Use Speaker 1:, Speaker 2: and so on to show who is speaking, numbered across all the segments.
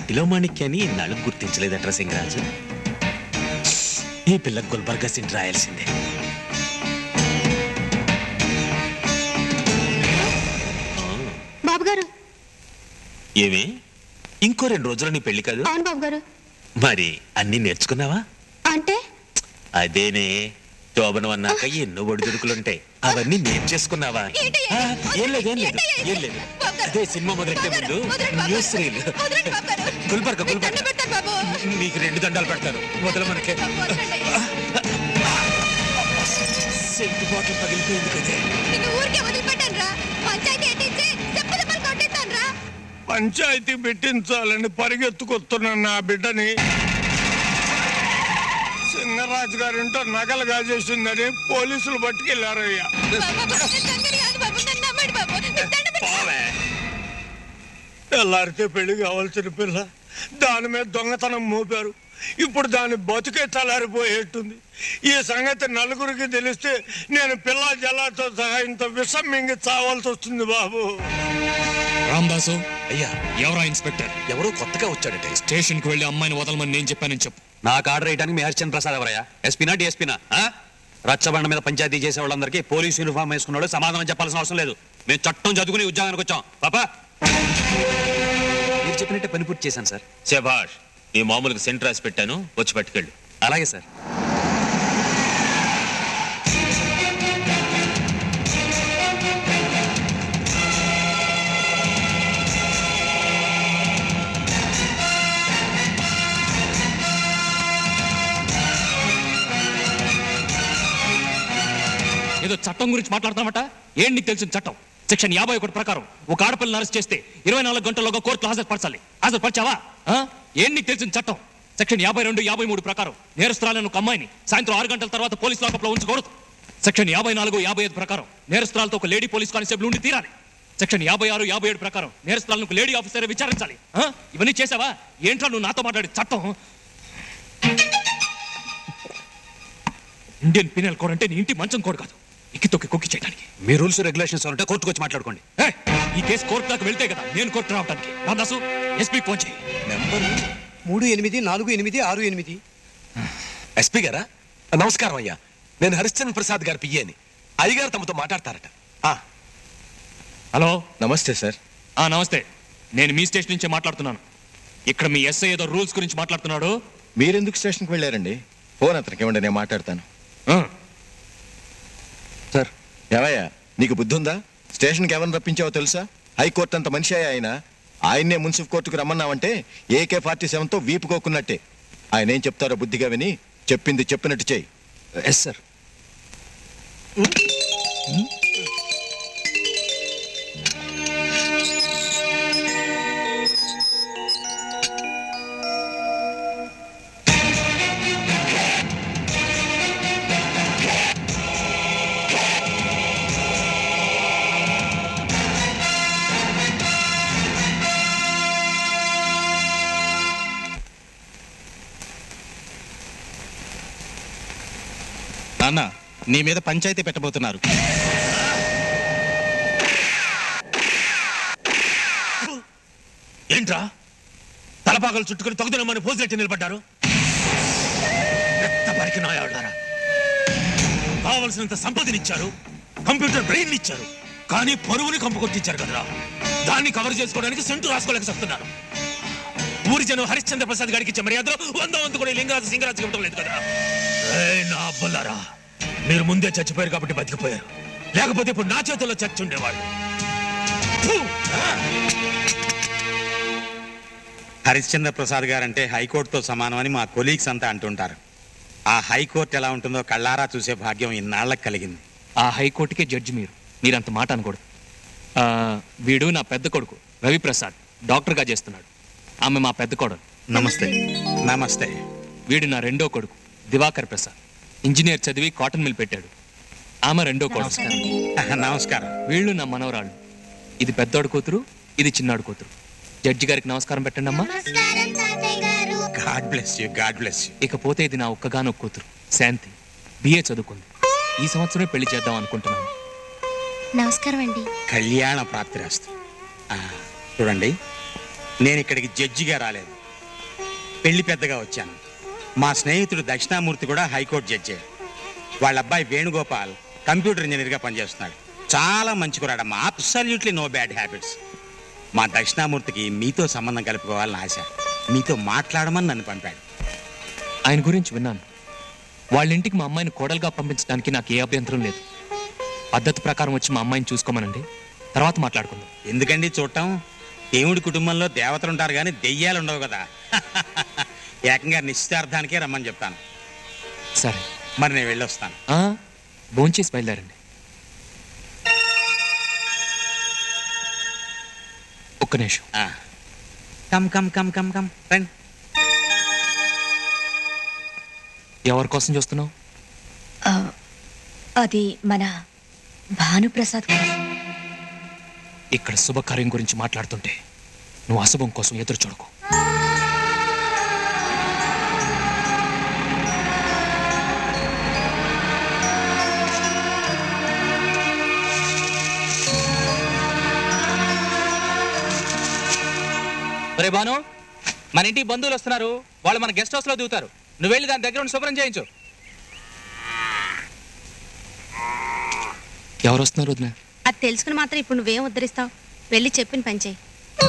Speaker 1: కంటిలో మాణిక్యాన్ని ఇన్నాళ్ళు గుర్తించలేదట్రా సింగరాజు ఈ పిల్ల గుల్బర్గా సింట్ రాయాల్సిందే
Speaker 2: బాబు గారు
Speaker 1: ఏమి ఇంకో రెండు రోజులు నీ పెళ్లి కాదు
Speaker 2: అవును బాబు గారు
Speaker 1: మరి అన్ని నేర్చుకున్నావా
Speaker 2: అంటే
Speaker 1: అదేనే శోభనం అన్నాక ఎన్నో ఒడిదుడుకులుంటాయి అవన్నీ నేర్చేసుకున్నావా ఆ, ఏం లేదు ఏం లేదు ఏం లేదు అదే సినిమా మొదలెట్టే ముందు న్యూస్ రీల్ గుల్బర్గ గుల్బర్గ నీకు రెండు దండాలు పెడతాను మొదలు మనకే సెంటు బాటిల్ పగిలిపోయింది కదే
Speaker 2: ఊరికే వదిలిపెట్టాను రా పంచాయతీ ఎట్టించి చెప్పలు కొట్టేస్తాను రా
Speaker 3: పంచాయతీ పెట్టించాలని పరిగెత్తుకొస్తున్న నా బిడ్డని సింగరాజు గారింటో నగలు కాజేసిందని పోలీసులు పట్టుకెళ్లారయ్యా తెల్లారితే పెళ్లి కావాల్సిన పిల్ల దాని మీద దొంగతనం మోపారు ఇప్పుడు దాని బతుకే తలారిపోయేట్టుంది ఈ సంగతి నలుగురికి తెలిస్తే నేను పిల్ల జల్లాతో సహా ఇంత విషం మింగి చావాల్సి వస్తుంది బాబు
Speaker 4: రామదాసు
Speaker 1: అయ్యా
Speaker 4: ఎవరా ఇన్స్పెక్టర్
Speaker 1: ఎవరో కొత్తగా వచ్చాడట
Speaker 4: స్టేషన్ కి వెళ్లి అమ్మాయిని వదలమని నేను చెప్పానని చెప్పు
Speaker 5: నాకు ఆర్డర్ వేయడానికి మీ హరిచంద్ర ప్రసాద్ ఎవరయ్యా ఎస్పీనా డిఎస్పీనా రచ్చబండ మీద పంచాయతీ చేసే వాళ్ళందరికీ పోలీసు యూనిఫామ్ వేసుకున్నాడు సమాధానం చెప్పాల్సిన అవసరం లేదు మేము చట్టం చదువుకుని ఉద్యోగానికి వచ్చాం పాపా మీరు చెప్పినట్టే పని పూర్తి చేశాను సార్
Speaker 1: శభాష్ నీ మామూలుగా సెంట్ రాసి పెట్టాను వచ్చి పట్టుకెళ్ళు
Speaker 5: అలాగే సార్
Speaker 4: ఏదో చట్టం గురించి మాట్లాడతామట ఏం నీకు తెలిసిన చట్టం సెక్షన్ యాభై ఒకటి ప్రకారం ఒక ఆడపిల్లని అరెస్ట్ చేస్తే ఇరవై నాలుగు గంటల్లోగా కోర్టులో హాజరుపరచాలి హాజరుపరిచావా ఆ? ఏం నీకు తెలిసిన చట్టం సెక్షన్ యాభై రెండు యాభై మూడు ప్రకారం నేరస్తురాలను ఒక అమ్మాయిని సాయంత్రం ఆరు గంటల తర్వాత పోలీస్ లాకప్లో ఉంచకూడదు సెక్షన్ యాభై నాలుగు యాభై ఐదు ప్రకారం నేరస్తురాలతో ఒక లేడీ పోలీస్ కానిస్టేబుల్ ఉండి తీరాలి సెక్షన్ యాభై ఆరు యాభై ఏడు ప్రకారం నేరస్తురాలను ఒక లేడీ ఆఫీసర్ విచారించాలి ఆ? ఇవన్నీ చేసావా ఏంట్రా నువ్వు నాతో మాట్లాడే చట్టం ఇండియన్ పీనల్ కోడ్ అంటే నీ ఇంటి మంచం కోడ్ కాదు ఇక్కి తొక్కి కుక్కి చేయడానికి
Speaker 5: మీ రూల్స్ రెగ్యులేషన్స్ ఉంటే కోర్టుకు వచ్చి మాట్లాడుకోండి
Speaker 4: ఏయ్, ఈ కేసు కోర్టు దాకా వెళ్తే కదా నేను కోర్టు రావడానికి రామదాసు ఎస్పీ ఫోన్ చేయి
Speaker 6: మూడు ఎనిమిది నాలుగు ఎనిమిది ఆరు ఎనిమిది
Speaker 7: ఎస్పీ గారా నమస్కారం అయ్యా నేను హరిశ్చంద్ర ప్రసాద్ గారి పియ్యేని అయ్యగారు తమతో మాట్లాడతారట ఆ,
Speaker 4: హలో
Speaker 7: నమస్తే సార్
Speaker 4: ఆ నమస్తే నేను మీ స్టేషన్ నుంచే మాట్లాడుతున్నాను ఇక్కడ మీ ఎస్ఐ ఏదో రూల్స్ గురించి మాట్లాడుతున్నాడు
Speaker 8: మీరెందుకు స్టేషన్కి వెళ్ళారండి ఫోన్ అతనికి ఇవ్వండి నేను మాట్లాడతాను
Speaker 4: ఆ,
Speaker 8: సార్ ఏవయ్యా నీకు బుద్ధి ఉందా స్టేషన్కి ఎవరిని రప్పించావో తెలుసా హైకోర్టు అంత మనిషి అయ్యా ఆయన ఆయన్నే మున్సిపల్ కోర్టుకు రమ్మన్నావంటే ఏకే ఫార్టీ సెవెన్తో వీపుకోకున్నట్టే ఆయన ఏం చెప్తారో బుద్ధిగా విని చెప్పింది చెప్పినట్టు చేయి
Speaker 5: ఎస్ సార్
Speaker 6: నాన్న నీ మీద పంచాయతీ పెట్టబోతున్నారు
Speaker 1: ఏంట్రా తలపాకలు చుట్టుకుని తొగదనమని పోసినట్టు నిలబడ్డారు రక్తపరికి నాయాడారా కావలసినంత సంపదనిచ్చారు కంప్యూటర్ బ్రెయిన్ ఇచ్చారు కానీ పరువుని కంపు కొట్టించారు కదరా దాన్ని కవర్ చేసుకోవడానికి సెంటు రాసుకోలేక వస్తున్నారు ఊరి జనం హరిశ్చంద్ర ప్రసాద్ గారికి ఇచ్చే మర్యాదలో వంద వంద కూడా లింగరాజు సింగరాజు ఇవ్వడం లేదు కదరా ఏయ్ నా అబ్బలారా మీరు ముందే చచ్చిపోయారు కాబట్టి బతికిపోయారు లేకపోతే ఇప్పుడు నా చేతుల్లో చచ్చి ఉండేవాళ్ళు ఫు! ఆ!
Speaker 9: హరిశ్చంద్ర ప్రసాద్ గారంటే హైకోర్టుతో సమానమని మా కొలీగ్స్ అంతా అంటుంటారు ఆ హైకోర్టు ఎలా ఉంటుందో కళ్ళారా చూసే భాగ్యం ఇన్నాళ్ళకి కలిగింది
Speaker 4: ఆ హైకోర్టుకే జడ్జి మీరు మీరంత మాట అనకూడదు ఆ, వీడు నా పెద్ద కొడుకు రవిప్రసాద్ డాక్టర్గా చేస్తున్నాడు ఆమె మా పెద్ద కోడలు
Speaker 9: నమస్తే నమస్తే
Speaker 4: వీడు నా రెండో కొడుకు దివాకర్ ప్రసాద్ ఇంజనీర్ చదివి కాటన్ మిల్ పెట్టాడు ఆమె రెండో కొడుకు
Speaker 9: నమస్కారం
Speaker 4: వీళ్ళు నా మనవరాళ్ళు ఇది పెద్దోడు కూతురు ఇది చిన్నాడు కూతురు జడ్జి గారికి నమస్కారం పెట్టండి అమ్మా
Speaker 9: God bless you God bless you
Speaker 4: ఇకపోతే ఇది నా ఒక్కగానొక్క కూతురు శాంతి బిఏ చదువుకుంది ఈ సంవత్సరమే పెళ్లి చేద్దాం అనుకుంటున్నాను
Speaker 2: నమస్కారం అండి
Speaker 9: కళ్యాణ ప్రాప్తి రాస్తు చూడండి నేను ఇక్కడికి జడ్జిగా రాలేదు పెళ్లి పెద్దగా వచ్చాను మా స్నేహితుడు దక్షిణామూర్తి కూడా హైకోర్టు జడ్జే వాళ్ళ అబ్బాయి వేణుగోపాల్ కంప్యూటర్ ఇంజనీర్గా పనిచేస్తున్నాడు చాలా మంచి కురాడమ్మా అబ్సల్యూట్లీ నో బ్యాడ్ హ్యాబిట్స్ మా దక్షిణామూర్తికి మీతో సంబంధం కలుపుకోవాలని ఆశ మీతో మాట్లాడమని నన్ను పంపాడు
Speaker 4: ఆయన గురించి విన్నాను వాళ్ళ ఇంటికి మా అమ్మాయిని కోడలుగా పంపించడానికి నాకు ఏ అభ్యంతరం లేదు పద్ధతి ప్రకారం వచ్చి మా అమ్మాయిని చూసుకోమనండి తర్వాత మాట్లాడుకుందాం
Speaker 9: ఎందుకండి చూడటం దేవుడి కుటుంబంలో దేవతలు ఉంటారు కానీ దెయ్యాలు ఉండవు కదా ఏకంగా నిశ్చితార్థానికే రమ్మని చెప్తాను
Speaker 4: సరే
Speaker 9: మరి నేను వెళ్ళొస్తాను
Speaker 4: ఆ, భోంచేసి బయలుదేరండి ఒక్క నిమిషం
Speaker 9: ఆ. Come come come come come రండి
Speaker 4: ఎవరి కోసం చూస్తున్నావు
Speaker 2: ఆ, అది మన భానుప్రసాద్ గారు
Speaker 4: ఇక్కడ శుభకార్యం గురించి మాట్లాడుతుంటే నువ్వు అశుభం కోసం ఎదురు చూడకు
Speaker 6: రే బాను మన ఇంటికి బంధువులు వస్తున్నారు వాళ్ళు మన గెస్ట్ హౌస్ లో దిగుతారు నువ్వు వెళ్ళి దాని దగ్గర ఉండి శుభ్రం చేయించు
Speaker 4: ఎవరు వస్తున్నారు వదిన
Speaker 2: అది తెలుసుకుని మాత్రం ఇప్పుడు నువ్వేం ఉద్ధరిస్తావు వెళ్ళి చెప్పిన పని చేయి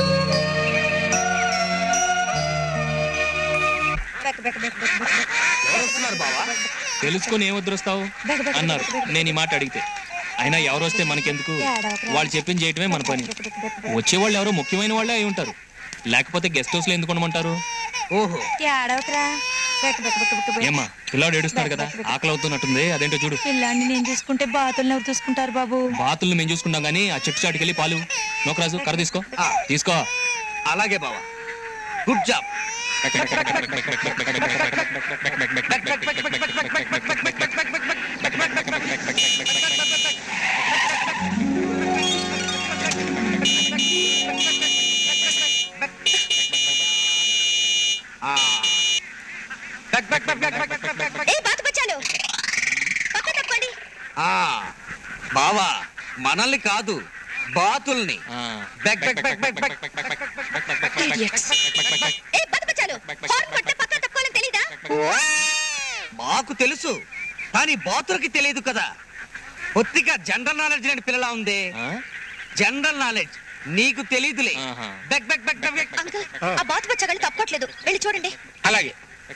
Speaker 4: తెలుసుకొని ఏం వద్దరుస్తావు అన్నారు నేను ఈ మాట అడిగితే అయినా ఎవరు వస్తే మనకెందుకు వాళ్ళు చెప్పింది చేయటమే మన పని వచ్చేవాళ్ళు ఎవరో ముఖ్యమైన వాళ్ళే అయి ఉంటారు లేకపోతే గెస్ట్ హౌస్ లో ఎందుకు ఉండమంటారు
Speaker 6: ఓహో
Speaker 2: ఏడవకరా
Speaker 4: ఏమ్మా పిల్లాడు ఏడుస్తున్నాడు కదా ఆకలి అవుతున్నట్టుంది అదేంటో చూడు
Speaker 10: పిల్లాన్ని నేను చూసుకుంటే బాతుల్ని ఎవరు చూసుకుంటారు బాబు
Speaker 4: బాతుల్ని మేము చూసుకుంటాం కానీ ఆ చెట్టు చాటుకి వెళ్ళి పాలు నోకరాజు కర్ర తీసుకో తీసుకో
Speaker 6: అలాగే బావా గుడ్ జాబ్
Speaker 2: ఏ బాత బచ్చాలు పక్క తప్పండి
Speaker 6: బావా మనల్ని కాదు బాతుల్ని
Speaker 4: ఆ.
Speaker 6: బెక్ బెక్ బెక్ బెక్ బెక్
Speaker 2: ఏ బాత బచ్చాలు హార్న్ కొట్టే పక్క తప్పుకోవాలని తెలీదా
Speaker 6: మాకు తెలుసు కానీ బాతులకి తెలియదు కదా కొద్దిగా జనరల్ నాలెడ్జ్ లేని పిల్లలా ఉంది
Speaker 4: ఆ?
Speaker 6: జనరల్ నాలెడ్జ్ నీకు తెలియదులే
Speaker 4: ఆహా.
Speaker 6: బెక్ బెక్ బెక్ బెక్ బెక్
Speaker 2: అంకుల్ ఆ బాత బచ్చగాళ్ళు తప్పుకోవట్లేదు వెళ్ళి చూడండి
Speaker 6: అలాగే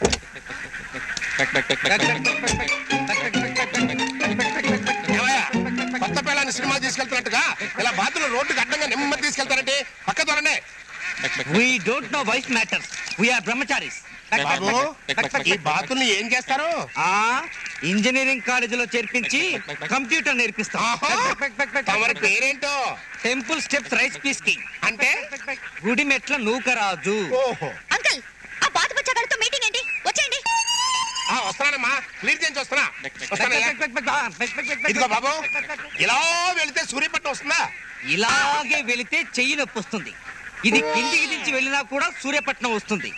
Speaker 7: కొత్త పిల్లని సినిమా తీసుకెళ్తున్నట్టుగా ఇలా బాతులు రోడ్డుకి అడ్డంగా నెమ్మది తీసుకెళ్తారంటే పక్క దొరనే
Speaker 6: we don't know wife matters we are బ్రహ్మచారీస్
Speaker 7: బాబు ఈ బాతుల్ని ఏం చేస్తారు
Speaker 6: ఆ ఇంజనీరింగ్ కాలేజీలో చేర్పించి కంప్యూటర్ నేర్పిస్తాం
Speaker 7: ఆహా. తమరి పేరేంటో
Speaker 6: టెంపుల్ స్టెప్స్ రైస్ పీస్కింగ్
Speaker 7: అంటే
Speaker 6: గుడి మెట్ల నూకరాజు
Speaker 7: ఓహో
Speaker 2: అంకుల్ ఆ బాత బచ్చగాళ్ళతో మీటింగ్ ఏంటి వచ్చేయండి
Speaker 7: ఆ, వస్తున్నానమ్మా క్లియర్ చేయించి వస్తున్నా వస్తానయ్యా. ఇదిగో బాబు ఇలా వెళితే సూర్యపట్నం వస్తుందా
Speaker 6: ఇలాగే వెళితే చెయ్యి నొప్పి వస్తుంది ఇది కిందికి దించి వెళ్ళినా కూడా సూర్యపట్నం వస్తుంది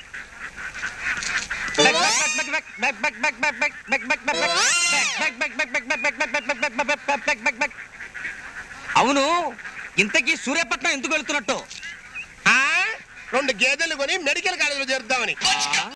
Speaker 6: అవును ఇంతకీ సూర్యపట్నం ఎందుకు వెళ్తున్నట్టు
Speaker 7: ఆ, రెండు గేదెలు కొని మెడికల్ కాలేజీలో చేరుద్దామని